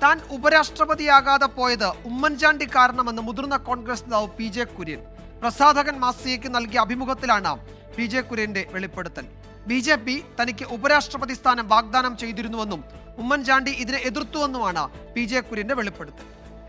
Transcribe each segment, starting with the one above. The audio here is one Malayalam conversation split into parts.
താൻ ഉപരാഷ്ട്രപതിയാകാതെ പോയത് ഉമ്മൻചാണ്ടി കാരണമെന്ന് മുതിർന്ന കോൺഗ്രസ് നേതാവ് പി ജെ കുര്യൻ പ്രസാധകൻ മാസികയ്ക്ക് നൽകിയ അഭിമുഖത്തിലാണ് പി ജെ കുര്യന്റെ വെളിപ്പെടുത്തൽ ബി ജെ പി തനിക്ക് ഉപരാഷ്ട്രപതി സ്ഥാനം വാഗ്ദാനം ചെയ്തിരുന്നുവെന്നും ഉമ്മൻചാണ്ടി ഇതിനെ എതിർത്തുവെന്നുമാണ് പി ജെ കുര്യന്റെ വെളിപ്പെടുത്തൽ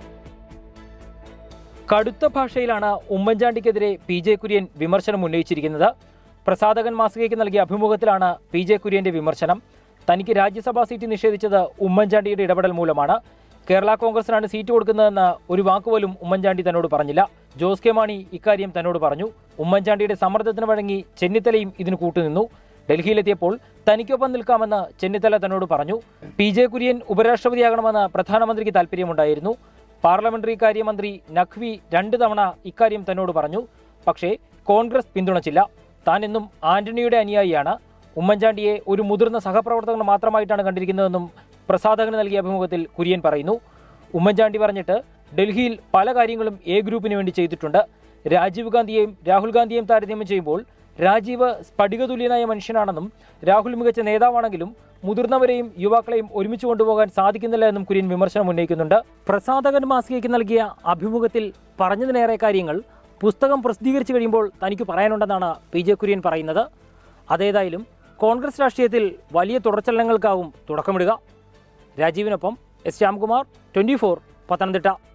കടുത്ത ഭാഷയിലാണ് ഉമ്മൻചാണ്ടിക്കെതിരെ പി ജെ കുര്യൻ വിമർശനം ഉന്നയിച്ചിരിക്കുന്നത് പ്രസാധകൻ മാസികയ്ക്ക് നൽകിയ അഭിമുഖത്തിലാണ് പി ജെ കുര്യന്റെ വിമർശനം തനിക്ക് രാജ്യസഭാ സീറ്റ് നിഷേധിച്ചത് ഉമ്മൻചാണ്ടിയുടെ ഇടപെടൽ മൂലമാണ് കേരള കോൺഗ്രസിനാണ് സീറ്റ് കൊടുക്കുന്നതെന്ന് ഒരു വാക്കുപോലും ഉമ്മൻചാണ്ടി തന്നോട് പറഞ്ഞില്ല ജോസ് കെ മാണി ഇക്കാര്യം തന്നോട് പറഞ്ഞു ഉമ്മൻചാണ്ടിയുടെ സമ്മർദ്ദത്തിന് വഴങ്ങി ചെന്നിത്തലയും ഇതിന് കൂട്ടുനിന്നു ഡൽഹിയിലെത്തിയപ്പോൾ തനിക്കൊപ്പം നിൽക്കാമെന്ന് ചെന്നിത്തല തന്നോട് പറഞ്ഞു പി ജെ കുര്യൻ ഉപരാഷ്ട്രപതിയാകണമെന്ന് പ്രധാനമന്ത്രിക്ക് താൽപ്പര്യമുണ്ടായിരുന്നു പാർലമെന്ററി കാര്യമന്ത്രി നഖ്വി രണ്ടു തവണ ഇക്കാര്യം തന്നോട് പറഞ്ഞു പക്ഷേ കോൺഗ്രസ് പിന്തുണച്ചില്ല താൻ എന്നും ആന്റണിയുടെ അനുയായിയാണ് ഉമ്മൻചാണ്ടിയെ ഒരു മുതിർന്ന സഹപ്രവർത്തകൻ മാത്രമായിട്ടാണ് കണ്ടിരിക്കുന്നതെന്നും പ്രസാധകന് നൽകിയ അഭിമുഖത്തിൽ കുര്യൻ പറയുന്നു ഉമ്മൻചാണ്ടി പറഞ്ഞിട്ട് ഡൽഹിയിൽ പല കാര്യങ്ങളും എ ഗ്രൂപ്പിന് വേണ്ടി ചെയ്തിട്ടുണ്ട് രാജീവ് ഗാന്ധിയെയും രാഹുൽ ഗാന്ധിയെയും താരതമ്യം ചെയ്യുമ്പോൾ രാജീവ് സ്ഫടികതുല്യനായ മനുഷ്യനാണെന്നും രാഹുൽ മികച്ച നേതാവാണെങ്കിലും മുതിർന്നവരെയും യുവാക്കളെയും ഒരുമിച്ച് കൊണ്ടുപോകാൻ സാധിക്കുന്നില്ല എന്നും കുര്യൻ വിമർശനം ഉന്നയിക്കുന്നുണ്ട് പ്രസാധകൻ മാസികയ്ക്ക് നൽകിയ അഭിമുഖത്തിൽ പറഞ്ഞതിനേറെ കാര്യങ്ങൾ പുസ്തകം പ്രസിദ്ധീകരിച്ചു കഴിയുമ്പോൾ തനിക്ക് പറയാനുണ്ടെന്നാണ് പി ജെ കുര്യൻ പറയുന്നത് അതേതായാലും കോൺഗ്രസ് രാഷ്ട്രീയത്തിൽ വലിയ തുടർച്ചലനങ്ങൾക്കാവും തുടക്കമിടുക രാജീവിനൊപ്പം S Shyamkumar twenty four Pathanamthitta